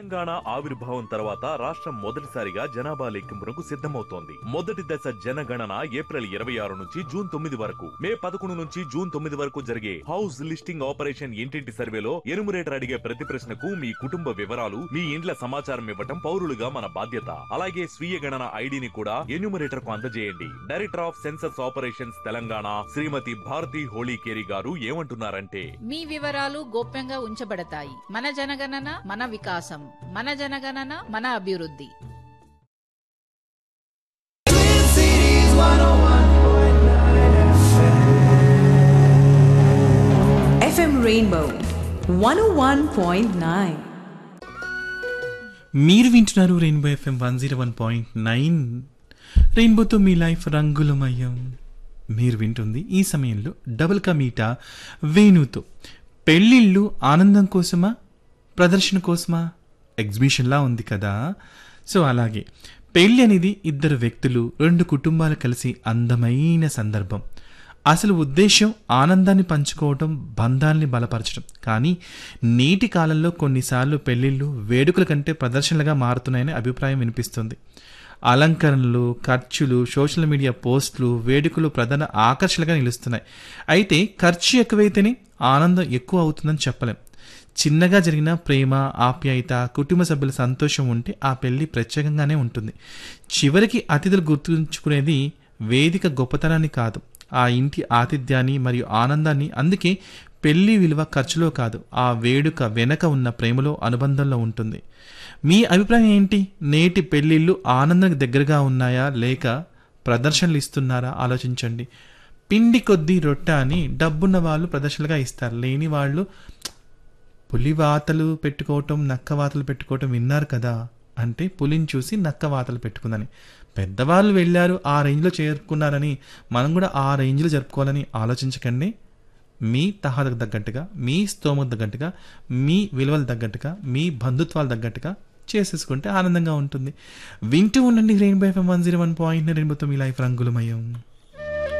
తెలంగాణ ఆవిర్భావం తర్వాత రాష్ట్రం మొదటిసారిగా జనాభా లెక్కింపునకు సిద్ధమవుతోంది మొదటి దశ జనగణన ఏప్రిల్ ఇరవై ఆరు నుంచి జూన్ తొమ్మిది వరకు మే పదకొండు నుంచి జూన్ తొమ్మిది వరకు జరిగే హౌస్ లిస్టింగ్ ఆపరేషన్ ఇంటింటి సర్వేలో ఎనుమరేటర్ అడిగే ప్రతి ప్రశ్నకు మీ కుటుంబ వివరాలు మీ ఇండ్ల సమాచారం ఇవ్వటం పౌరులుగా మన బాధ్యత అలాగే స్వీయ గణన ఐడిని కూడా ఎన్యూమరేటర్ కు అందజేయండి director of census operations Telangana Shrimati Bharati Holikeri garu ఏమంటున్నారంటే మీ వివరాలు గోప్యంగా ఉంచబడతాయి మన జనగణన మన వికాసం మన జనగణన మన అభివృద్ధి FM Rainbow 101.9. మీరు వింటున్నారు Rainbow FM one zero one point nine రెయిన్బోతో మీ లైఫ్ రంగులమయం మీరు వింటుంది ఈ సమయంలో డబుల్ కమీటా వేణుతో పెళ్ళిళ్ళు ఆనందం కోసమా ప్రదర్శన కోసమా ఎగ్జిబిషన్లా ఉంది కదా సో అలాగే పెళ్ళి అనేది ఇద్దరు వ్యక్తులు రెండు వేకుటుంబాలు కలిసి అందమైన సందర్భం అసలు ఉద్దేశం ఆనందాన్ని పంచుకోవటం బంధాల్ని బలపరచడం కానీ నేటి కాలంలో కొన్నిసార్లు పెళ్ళిళ్ళు వేడుకల కంటే ప్రదర్శనలుగా మారుతున్నాయని అభిప్రాయం వినిపిస్తుంది అలంకరణలు ఖర్చులు సోషల్ మీడియా పోస్టులు వేడుకలు ప్రధాన ఆకర్షణగా నిలుస్తున్నాయి అయితే ఖర్చు ఎక్కువైతేనే ఆనందం ఎక్కువ అవుతుందని చెప్పలేం చిన్నగా జరిగిన ప్రేమ ఆప్యాయత కుటుంబ సభ్యుల సంతోషం ఉంటే ఆ పెళ్లి ప్రత్యేకంగానే ఉంటుంది చివరికి అతిథులు గుర్తుంచుకునేది వేదిక గొప్పతనాన్ని కాదు ఆ ఇంటి ఆతిథ్యాన్ని మరియు ఆనందాన్ని అందుకే పెళ్లి విలువ ఖర్చులో కాదు ఆ వేడుక వెనక ఉన్న ప్రేమలో అనుబంధంలో ఉంటుంది మీ అభిప్రాయం ఏంటి నేటి పెళ్లిళ్ళు ఆనందానికి దగ్గరగా ఉన్నాయా లేక ప్రదర్శనలు ఇస్తున్నారా ఆలోచించండి పిండి కొద్దీ రొట్టె అని డబ్బున్న వాళ్ళు ప్రదర్శనలుగా ఇస్తారు లేని వాళ్ళు పులి వాతలు పెట్టుకోవటం నక్క వాతలు పెట్టుకోవటం విన్నారు కదా అంటే పులిని చూసి నక్క వాతలు పెట్టుకుందని పెద్దవాళ్ళు వెళ్ళారు ఆ రేంజ్లో చేరుకున్నారని మనం కూడా ఆ రేంజ్లో జరుపుకోవాలని ఆలోచించకండి మీ తహాలకు తగ్గట్టుగా మీ స్తోమకు తగ్గట్టుగా మీ విలువలు తగ్గట్టుగా మీ బంధుత్వాలు తగ్గట్టుగా చేసేసుకుంటే ఆనందంగా ఉంటుంది వింటూ ఉండండి Rainbow FM one zero one point రెయిన్బోతో మీ లైఫ్ రంగులమయం